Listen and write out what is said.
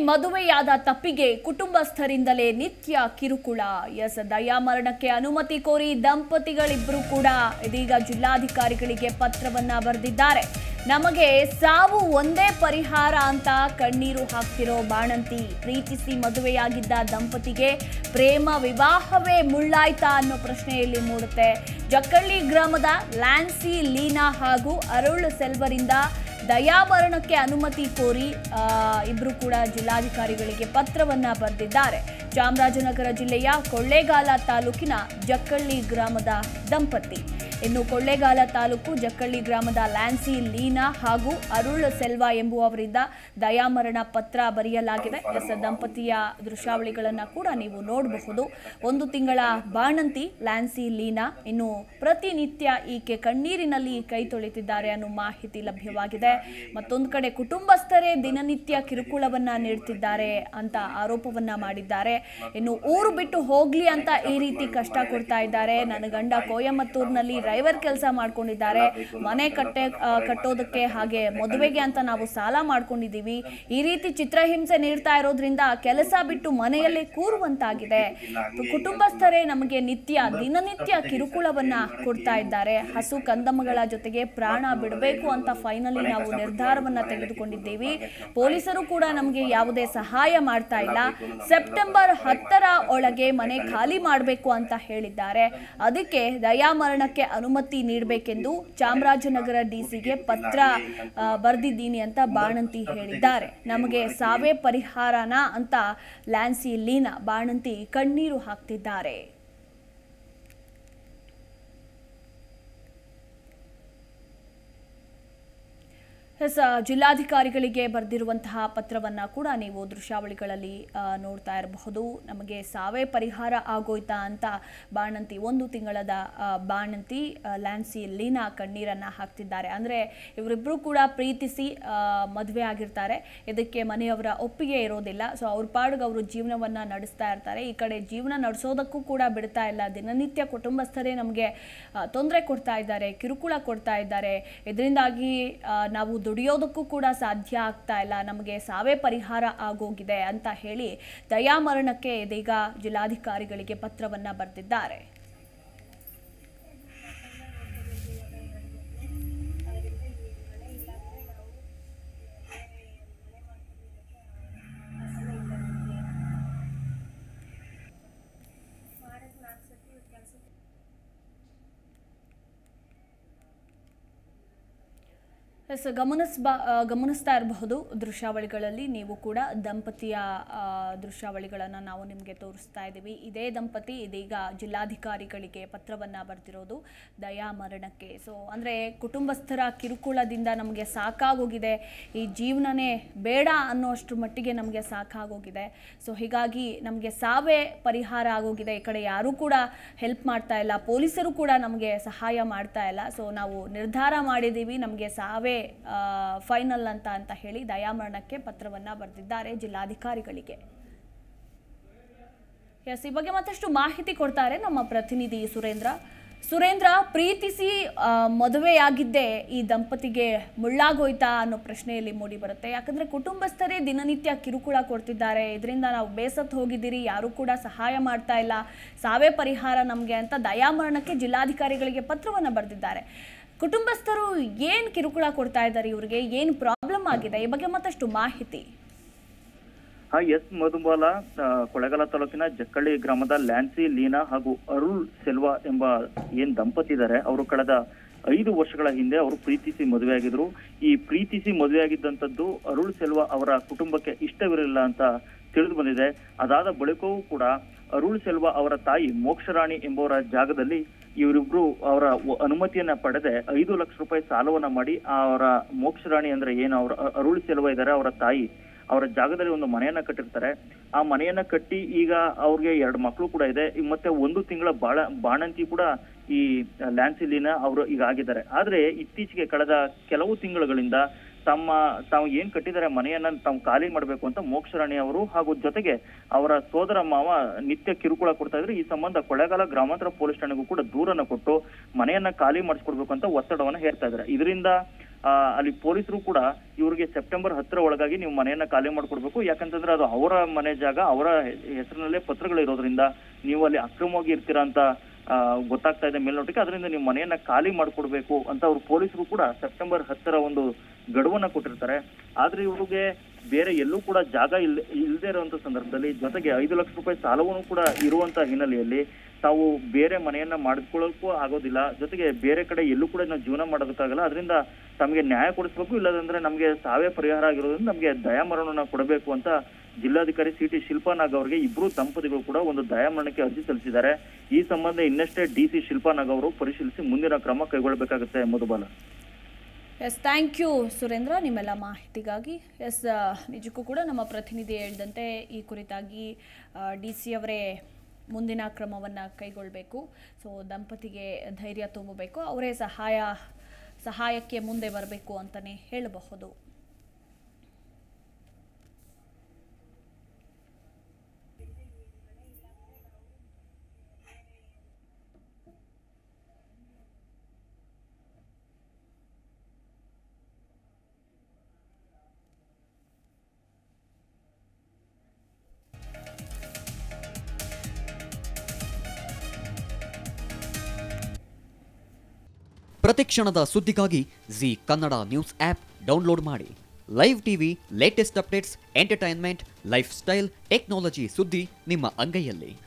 ಮದುವೆಯಾದ ತಪ್ಪಿಗೆ ಕುಟುಂಬಸ್ಥರಿಂದಲೇ ನಿತ್ಯ ಕಿರುಕುಳ ಎಸ್ ದಯಾಮರಣಕ್ಕೆ ಅನುಮತಿ ಕೋರಿ ದಂಪತಿಗಳಿಬ್ಬರು ಕೂಡ ಇದೀಗ ಜಿಲ್ಲಾಧಿಕಾರಿಗಳಿಗೆ ಪತ್ರವನ್ನ ಬರೆದಿದ್ದಾರೆ ನಮಗೆ ಸಾವು ಒಂದೇ ಪರಿಹಾರ ಅಂತ ಕಣ್ಣೀರು ಹಾಕ್ತಿರೋ ಬಾಣಂತಿ ಪ್ರೀತಿಸಿ ಮದುವೆಯಾಗಿದ್ದ ದಂಪತಿಗೆ ಪ್ರೇಮ ವಿವಾಹವೇ ಮುಳ್ಳಾಯ್ತಾ ಅನ್ನೋ ಪ್ರಶ್ನೆಯಲ್ಲಿ ಮೂಡುತ್ತೆ ಜಕ್ಕಳ್ಳಿ ಗ್ರಾಮದ ಲ್ಯಾನ್ಸಿ ಲೀನಾ ಹಾಗೂ ಅರುಳ್ ಸೆಲ್ವರಿಂದ ದಯಾಮರಣಕ್ಕೆ ಅನುಮತಿ ಕೋರಿ ಆ, ಇಬ್ರು ಕೂಡ ಜಿಲ್ಲಾಧಿಕಾರಿಗಳಿಗೆ ಪತ್ರವನ್ನ ಬರೆದಿದ್ದಾರೆ ಚಾಮರಾಜನಗರ ಜಿಲ್ಲೆಯ ಕೊಳ್ಳೇಗಾಲ ತಾಲೂಕಿನ ಜಕ್ಕಳ್ಳಿ ಗ್ರಾಮದ ದಂಪತಿ ಇನ್ನು ಕೊಳ್ಳೇಗಾಲ ತಾಲೂಕು ಜಕ್ಕಳ್ಳಿ ಗ್ರಾಮದ ಲ್ಯಾನ್ಸಿ ಲೀನಾ ಹಾಗೂ ಅರುಳ್ ಸೆಲ್ವಾ ಎಂಬುವವರಿಂದ ದಯಾಮರಣ ಪತ್ರ ಬರೆಯಲಾಗಿದೆ ಎಸ್ ದಂಪತಿಯ ದೃಶ್ಯಾವಳಿಗಳನ್ನ ಕೂಡ ನೀವು ನೋಡಬಹುದು ಒಂದು ತಿಂಗಳ ಬಾಣಂತಿ ಲ್ಯಾನ್ಸಿ ಲೀನಾ ಇನ್ನು ಪ್ರತಿನಿತ್ಯ ಈಕೆ ಕಣ್ಣೀರಿನಲ್ಲಿ ಕೈ ತೊಳಿತಿದ್ದಾರೆ ಅನ್ನೋ ಮಾಹಿತಿ ಲಭ್ಯವಾಗಿದೆ ಮತ್ತೊಂದು ಕಡೆ ಕುಟುಂಬಸ್ಥರೇ ದಿನನಿತ್ಯ ಕಿರುಕುಳವನ್ನ ನೀಡ್ತಿದ್ದಾರೆ ಅಂತ ಆರೋಪವನ್ನ ಮಾಡಿದ್ದಾರೆ ಇನ್ನು ಊರು ಬಿಟ್ಟು ಹೋಗ್ಲಿ ಅಂತ ಈ ರೀತಿ ಕಷ್ಟ ಕೊಡ್ತಾ ಇದ್ದಾರೆ ನನ್ನ ಗಂಡ ಕೊಯಮತ್ತೂರಿನಲ್ಲಿ ಡ್ರೈವರ್ ಕೆಲಸ ಮಾಡ್ಕೊಂಡಿದ್ದಾರೆ ಮನೆ ಕಟ್ಟೆ ಆ, ಕಟ್ಟೋದಕ್ಕೆ ಹಾಗೆ ಮದುವೆಗೆ ಅಂತ ನಾವು ಸಾಲ ಮಾಡ್ಕೊಂಡಿದ್ದೀವಿ ಈ ರೀತಿ ಚಿತ್ರಹಿಂಸೆ ನೀಡ್ತಾ ಇರೋದ್ರಿಂದ ಕೆಲಸ ಬಿಟ್ಟು ಮನೆಯಲ್ಲೇ ಕೂರುವಂತಾಗಿದೆ ಕುಟುಂಬಸ್ಥರೇ ನಮಗೆ ನಿತ್ಯ ದಿನನಿತ್ಯ ಕಿರುಕುಳವನ್ನ ಕೊಡ್ತಾ ಇದ್ದಾರೆ ಹಸು ಕಂದಮ್ಮಗಳ ಜೊತೆಗೆ ಪ್ರಾಣ ಬಿಡಬೇಕು ಅಂತ ಫೈನಲಿ ನಾವು ನಿರ್ಧಾರವನ್ನ ತೆಗೆದುಕೊಂಡಿದ್ದೀವಿ ಪೊಲೀಸರು ಕೂಡ ನಮಗೆ ಯಾವುದೇ ಸಹಾಯ ಮಾಡ್ತಾ ಇಲ್ಲ ಸೆಪ್ಟೆಂಬರ್ ಹತ್ತರ ಒಳಗೆ ಮನೆ ಖಾಲಿ ಮಾಡಬೇಕು ಅಂತ ಹೇಳಿದ್ದಾರೆ ಅದಕ್ಕೆ ದಯಾಮರಣಕ್ಕೆ ಅನುಮತಿ ನೀಡಬೇಕೆಂದು ಚಾಮರಾಜನಗರ ಡಿಸಿಗೆ ಪತ್ರ ಬರೆದಿದ್ದೀನಿ ಅಂತ ಬಾಣಂತಿ ಹೇಳಿದ್ದಾರೆ ನಮಗೆ ಸಾವೇ ಪರಿಹಾರನ ಅಂತ ಲ್ಯಾನ್ಸಿ ಲೀನಾ ಬಾಣಂತಿ ಕಣ್ಣೀರು ಹಾಕ್ತಿದ್ದಾರೆ ಎಸ್ ಜಿಲ್ಲಾಧಿಕಾರಿಗಳಿಗೆ ಬರೆದಿರುವಂತಹ ಪತ್ರವನ್ನ ಕೂಡ ನೀವು ದೃಶ್ಯಾವಳಿಗಳಲ್ಲಿ ಆ, ನೋಡ್ತಾ ಇರಬಹುದು ನಮಗೆ ಸಾವೇ ಪರಿಹಾರ ಆಗೋಯ್ತಾ ಅಂತ ಬಾಣಂತಿ ಒಂದು ತಿಂಗಳದ ಆ, ಬಾಣಂತಿ ಆ, ಲ್ಯಾನ್ಸಿ ಲೀನಾ ಕಣ್ಣೀರನ್ನ ಹಾಕ್ತಿದ್ದಾರೆ ಅಂದ್ರೆ ಇವರಿಬ್ರು ಕೂಡ ಪ್ರೀತಿಸಿ ಆ, ಮದುವೆ ಆಗಿರ್ತಾರೆ ಇದಕ್ಕೆ ಮನೆಯವರ ಒಪ್ಪಿಗೆ ಇರೋದಿಲ್ಲ ಸೊ ಅವ್ರ ಪಾಡಿಗೆ ಅವರು ಜೀವನವನ್ನ ನಡೆಸ್ತಾ ಇರ್ತಾರೆ ಈ ಕಡೆ ಜೀವನ ನಡೆಸೋದಕ್ಕೂ ಕೂಡ ಬಿಡ್ತಾ ಇಲ್ಲ ದಿನನಿತ್ಯ ಕುಟುಂಬಸ್ಥರೇ ನಮಗೆ ತೊಂದರೆ ಕೊಡ್ತಾ ಇದ್ದಾರೆ ಕಿರುಕುಳ ಕೊಡ್ತಾ ಇದ್ದಾರೆ ಇದರಿಂದಾಗಿ ನಾವು ದುಡಿಯೋದಕ್ಕೂ ಕೂಡ ಸಾಧ್ಯ ಆಗ್ತಾ ಇಲ್ಲ ನಮಗೆ ಸಾವೇ ಪರಿಹಾರ ಆಗೋಗಿದೆ ಅಂತ ಹೇಳಿ ದಯಾಮರಣಕ್ಕೆ ಇದೀಗ ಜಿಲ್ಲಾಧಿಕಾರಿಗಳಿಗೆ ಪತ್ರವನ್ನ ಬರೆದಿದ್ದಾರೆ ಎಸ್ ಗಮನಿಸ್ಬಾ ಆ, ಗಮನಿಸ್ತಾ ಇರಬಹುದು ದೃಶ್ಯಾವಳಿಗಳಲ್ಲಿ ನೀವು ಕೂಡ ದಂಪತಿಯ ಆ, ದೃಶ್ಯಾವಳಿಗಳನ್ನು ನಾವು ನಿಮಗೆ ತೋರಿಸ್ತಾ ಇದ್ದೀವಿ ಇದೇ ದಂಪತಿ ಇದೀಗ ಜಿಲ್ಲಾಧಿಕಾರಿಗಳಿಗೆ ಪತ್ರವನ್ನು ಬರೆದಿರೋದು ದಯಾಮರಣಕ್ಕೆ ಸೊ ಅಂದರೆ ಕುಟುಂಬಸ್ಥರ ಕಿರುಕುಳದಿಂದ ನಮಗೆ ಸಾಕಾಗೋಗಿದೆ ಈ ಜೀವನನೇ ಬೇಡ ಅನ್ನೋಷ್ಟು ಮಟ್ಟಿಗೆ ನಮಗೆ ಸಾಕಾಗೋಗಿದೆ ಸೊ ಹೀಗಾಗಿ ನಮಗೆ ಸಾವೇ ಪರಿಹಾರ ಆಗೋಗಿದೆ ಈ ಕಡೆ ಯಾರೂ ಕೂಡ ಹೆಲ್ಪ್ ಮಾಡ್ತಾ ಇಲ್ಲ ಪೊಲೀಸರು ಕೂಡ ನಮಗೆ ಸಹಾಯ ಮಾಡ್ತಾ ಇಲ್ಲ ಸೊ ನಾವು ನಿರ್ಧಾರ ಮಾಡಿದ್ದೀವಿ ನಮಗೆ ಸಾವೇ ಫೈನಲ್ ಅಂತ ಅಂತ ಹೇಳಿ ದಯಾಮರಣಕ್ಕೆ ಪತ್ರವನ್ನ ಬರೆದಿದ್ದಾರೆ ಜಿಲ್ಲಾಧಿಕಾರಿಗಳಿಗೆ ಎಸ್ ಈ ಬಗ್ಗೆ ಮತ್ತಷ್ಟು ಮಾಹಿತಿ ಕೊಡ್ತಾರೆ ನಮ್ಮ ಪ್ರತಿನಿಧಿ ಸುರೇಂದ್ರ ಸುರೇಂದ್ರ ಪ್ರೀತಿಸಿ ಆ, ಮದುವೆಯಾಗಿದ್ದೇ ಈ ದಂಪತಿಗೆ ಮುಳ್ಳಾಗೋಯ್ತಾ ಅನ್ನೋ ಪ್ರಶ್ನೆಯಲ್ಲಿ ಮೂಡಿ ಬರುತ್ತೆ ಯಾಕಂದ್ರೆ ಕುಟುಂಬಸ್ಥರೇ ದಿನನಿತ್ಯ ಕಿರುಕುಳ ಕೊಡ್ತಿದ್ದಾರೆ ಇದರಿಂದ ನಾವು ಬೇಸತ್ತು ಹೋಗಿದ್ದೀರಿ ಯಾರು ಕೂಡ ಸಹಾಯ ಮಾಡ್ತಾ ಇಲ್ಲ ಸಾವೇ ಪರಿಹಾರ ನಮಗೆ ಅಂತ ದಯಾಮರಣಕ್ಕೆ ಜಿಲ್ಲಾಧಿಕಾರಿಗಳಿಗೆ ಪತ್ರವನ್ನು ಬರೆದಿದ್ದಾರೆ ಕುಟುಂಬಸ್ಥರು ಏನು ಕಿರುಕುಳ ಕೊಡ್ತಾ ಇದ್ದಾರೆ ಇವರಿಗೆ ಏನು ಪ್ರಾಬ್ಲಮ್ ಆಗಿದೆ ಈ ಬಗ್ಗೆ ಮತ್ತಷ್ಟು ಮಾಹಿತಿ ಹಾ ಎಸ್ ಮಧುಬಾಲ ಆ, ಕೊಳ್ಳೇಗಾಲ ತಾಲೂಕಿನ ಜಕ್ಕಳ್ಳಿ ಗ್ರಾಮದ ಲ್ಯಾನ್ಸಿ ಲೀನಾ ಹಾಗೂ ಅರುಳ್ ಸೆಲ್ವಾ ಎಂಬ ಏನ್ ದಂಪತಿ ಇದ್ದಾರೆ ಅವರು ಕಳೆದ ಐದು ವರ್ಷಗಳ ಹಿಂದೆ ಅವರು ಪ್ರೀತಿಸಿ ಮದುವೆಯಾಗಿದ್ರು ಈ ಪ್ರೀತಿಸಿ ಮದುವೆಯಾಗಿದ್ದಂಥದ್ದು ಅರುಳ್ ಸೆಲ್ವಾ ಅವರ ಕುಟುಂಬಕ್ಕೆ ಇಷ್ಟವಿರಲಿಲ್ಲ ಅಂತ ತಿಳಿದು ಬಂದಿದೆ ಅದಾದ ಬಳಿಕವೂ ಕೂಡ ಅರುಳ್ ಸೆಲ್ವಾ ಅವರ ತಾಯಿ ಮೋಕ್ಷರಾಣಿ ಎಂಬುವರ ಜಾಗದಲ್ಲಿ ಇವರಿಬ್ರು ಅವರ ಒ- ಅನುಮತಿಯನ್ನ ಪಡೆದೆ ಐದು ಲಕ್ಷ ರೂಪಾಯಿ ಸಾಲವನ್ನ ಮಾಡಿ ಅವರ ಮೋಕ್ಷರಾಣಿ ಅಂದ್ರೆ ಏನು ಅವರ ಅ- ಅರುಳ್ ಸೆಲ್ವಾ ಇದ್ದಾರೆ ಅವರ ತಾಯಿ ಅವರ ಜಾಗದಲ್ಲಿ ಒಂದು ಮನೆಯನ್ನ ಕಟ್ಟಿರ್ತಾರೆ ಆ ಮನೆಯನ್ನ ಕಟ್ಟಿ ಈಗ ಅವ್ರಿಗೆ ಎರಡು ಮಕ್ಕಳು ಕೂಡ ಇದೆ ಈಗ ಮತ್ತೆ ಒಂದು ತಿಂಗಳ ಬಾಳ ಬಾಣಂತಿ ಕೂಡ ಈ ಲ್ಯಾನ್ಸಿಲಿನ ಅವರು ಈಗ ಆಗಿದ್ದಾರೆ ಆದ್ರೆ ಇತ್ತೀಚೆಗೆ ಕಳೆದ ಕೆಲವು ತಿಂಗಳುಗಳಿಂದ ತಮ್ಮ ತಾವು ಏನ್ ಕಟ್ಟಿದ್ದಾರೆ ಮನೆಯನ್ನ ತಾವು ಖಾಲಿ ಮಾಡ್ಬೇಕು ಅಂತ ಮೋಕ್ಷರಾಣಿ ಅವರು ಹಾಗೂ ಜೊತೆಗೆ ಅವರ ಸೋದರ ಮಾವ ನಿತ್ಯ ಕಿರುಕುಳ ಕೊಡ್ತಾ ಇದ್ರೆ ಈ ಸಂಬಂಧ ಕೊಳ್ಳೇಗಾಲ ಗ್ರಾಮಾಂತರ ಪೊಲೀಸ್ ಠಾಣೆಗೂ ಕೂಡ ದೂರನ್ನ ಕೊಟ್ಟು ಮನೆಯನ್ನ ಖಾಲಿ ಮಾಡಿಸ್ಕೊಡ್ಬೇಕು ಅಂತ ಒತ್ತಡವನ್ನ ಹೇರ್ತಾ ಇದ್ದಾರೆ ಇದರಿಂದ ಆ, ಅಲ್ಲಿ ಪೊಲೀಸರು ಕೂಡ ಇವರಿಗೆ ಸೆಪ್ಟೆಂಬರ್ ಹತ್ತರ ಒಳಗಾಗಿ ನೀವು ಮನೆಯನ್ನ ಖಾಲಿ ಮಾಡ್ಕೊಡ್ಬೇಕು ಯಾಕಂತಂದ್ರೆ ಅದು ಅವರ ಮನೆ ಜಾಗ ಅವರ ಹೆ- ಹೆಸರಿನಲ್ಲೇ ಪತ್ರಗಳು ಇರೋದ್ರಿಂದ ನೀವು ಅಲ್ಲಿ ಅಕ್ರಮವಾಗಿ ಇರ್ತೀರಾ ಅಂತ ಆ, ಗೊತ್ತಾಗ್ತಾ ಇದೆ ಮೇಲ್ನೋಟಕ್ಕೆ ಅದರಿಂದ ನೀವು ಮನೆಯನ್ನ ಖಾಲಿ ಮಾಡ್ಕೊಡ್ಬೇಕು ಅಂತ ಅವ್ರು ಪೊಲೀಸರು ಕೂಡ ಸೆಪ್ಟೆಂಬರ್ ಹತ್ತರ ಒಂದು ಗಡುವನ್ನ ಕೊಟ್ಟಿರ್ತಾರೆ ಆದ್ರೆ ಇವ್ರಿಗೆ ಬೇರೆ ಎಲ್ಲೂ ಕೂಡ ಜಾಗ ಇಲ್ ಇಲ್ಲದೆ ಇರುವಂತ ಸಂದರ್ಭದಲ್ಲಿ ಜೊತೆಗೆ ಐದು ಲಕ್ಷ ರೂಪಾಯಿ ಸಾಲವನ್ನು ಕೂಡ ಇರುವಂತ ಹಿನ್ನೆಲೆಯಲ್ಲಿ ತಾವು ಬೇರೆ ಮನೆಯನ್ನ ಮಾಡಿಕೊಳ್ಳೋಕ್ಕೂ ಆಗೋದಿಲ್ಲ ಜೊತೆಗೆ ಬೇರೆ ಕಡೆ ಎಲ್ಲೂ ಕೂಡ ನಾವು ಜೀವನ ಮಾಡೋದಕ್ಕಾಗಲ್ಲ ಅದರಿಂದ ತಮಗೆ ನ್ಯಾಯ ಕೊಡಿಸ್ಬೇಕು ಇಲ್ಲದಂದ್ರೆ ನಮಗೆ ಸಾವೇ ಪರಿಹಾರ ಆಗಿರೋದ್ರಿಂದ ನಮಗೆ ದಯಾಮರಣನ ಕೊಡಬೇಕು ಅಂತ ಜಿಲ್ಲಾಧಿಕಾರಿ ಸಿ ಟಿ ಶಿಲ್ಪಾನಾಗ್ ಅವರಿಗೆ ಇಬ್ರು ದಂಪತಿಗಳು ಕೂಡ ಒಂದು ದಯಾಮರಣಕ್ಕೆ ಅರ್ಜಿ ಸಲ್ಲಿಸಿದ್ದಾರೆ ಈ ಸಂಬಂಧ ಇನ್ನಷ್ಟೇ ಡಿ ಸಿ ಶಿಲ್ಪಾನಾಗ್ ಅವರು ಪರಿಶೀಲಿಸಿ ಮುಂದಿನ ಕ್ರಮ ಕೈಗೊಳ್ಳಬೇಕಾಗುತ್ತೆ Madhubala yes thank you Surendra ನಿಮ್ಮೆಲ್ಲ ಮಾಹಿತಿಗಾಗಿ ಎಸ್ ನಿಜಕ್ಕೂ ಕೂಡ ನಮ್ಮ ಪ್ರತಿನಿಧಿ ಹೇಳಿದಂತೆ ಈ ಕುರಿತಾಗಿ ಡಿ ಸಿ ಅವರೇ ಮುಂದಿನ ಕ್ರಮವನ್ನು ಕೈಗೊಳ್ಳಬೇಕು ಸೊ ದಂಪತಿಗೆ ಧೈರ್ಯ ತುಂಬಬೇಕು ಅವರೇ ಸಹಾಯ ಸಹಾಯಕ್ಕೆ ಮುಂದೆ ಬರಬೇಕು ಅಂತಲೇ ಹೇಳಬಹುದು ಪ್ರತಿಕ್ಷಣದ ಸುದ್ದಿಗಾಗಿ Zee Kannada news app download ಮಾಡಿ live TV latest updates entertainment lifestyle technology ಸುದ್ದಿ ನಿಮ್ಮ ಅಂಗೈಯಲ್ಲಿ